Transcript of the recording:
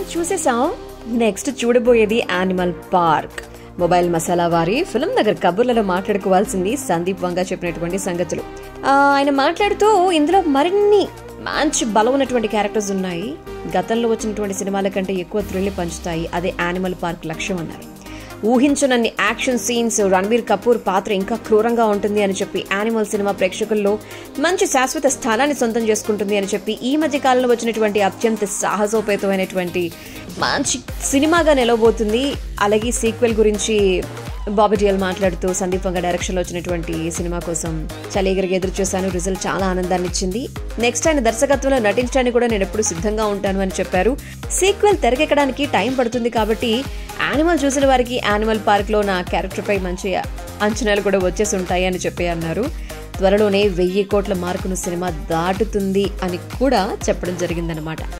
చూసేసాం next చూడబోయేది animal park mobile masala వారి film Nagar కబుర్లలో మాట్లాడుకోవాల్సింది సందీప్ వంగ చెప్పినటువంటి సంగతులు ఆ, ఆయన మాట్లాడుతూ ఇందులో మరిన్ని మంచి బలం ఉన్నటువంటి క్యారెక్టర్స్ ఉన్నాయి గతంలో వచ్చినటువంటి సినిమాల కంటే ఎక్కువ థ్రిల్ పంచుతాయి అదే యానిమల్ పార్క్ లక్ష్యం అన్నారు ఊహించనన్ని యాక్షన్ సీన్స్ రణబీర్ కపూర్ పాత్ర ఇంకా క్రూరంగా ఉంటుంది అని చెప్పి యానిమల్ సినిమా ప్రేక్షకుల్లో మంచి శాశ్వత స్థానాన్ని సొంతం చేసుకుంటుంది అని చెప్పి ఈ మధ్య కాలంలో వచ్చినటువంటి అత్యంత సాహసోపేతమైనటువంటి మంచి సినిమాగా నిలవబోతుంది అలాగే సీక్వెల్ గురించి బాబీ డియల్ మాట్లాడుతూ సందీప్ వంగ డైరెక్షన్ లో వచ్చినటువంటి ఈ సినిమా కోసం చలిగిరికి ఎదురు చూశాను రిజల్ట్ చాలా ఆనందాన్ని ఇచ్చింది నెక్స్ట్ ఆయన దర్శకత్వంలో నటించడానికి కూడా నేను ఎప్పుడు సిద్ధంగా ఉంటాను అని చెప్పారు సీక్వెల్ తెరకెక్కడానికి టైం పడుతుంది కాబట్టి యానిమల్ చూసిన వారికి యానిమల్ పార్క్ లో నా క్యారెక్టర్ పై మంచి అంచనాలు కూడా వచ్చేసి ఉంటాయి అని చెప్పి అన్నారు త్వరలోనే వెయ్యి కోట్ల మార్కును సినిమా దాటుతుంది అని కూడా చెప్పడం జరిగిందనమాట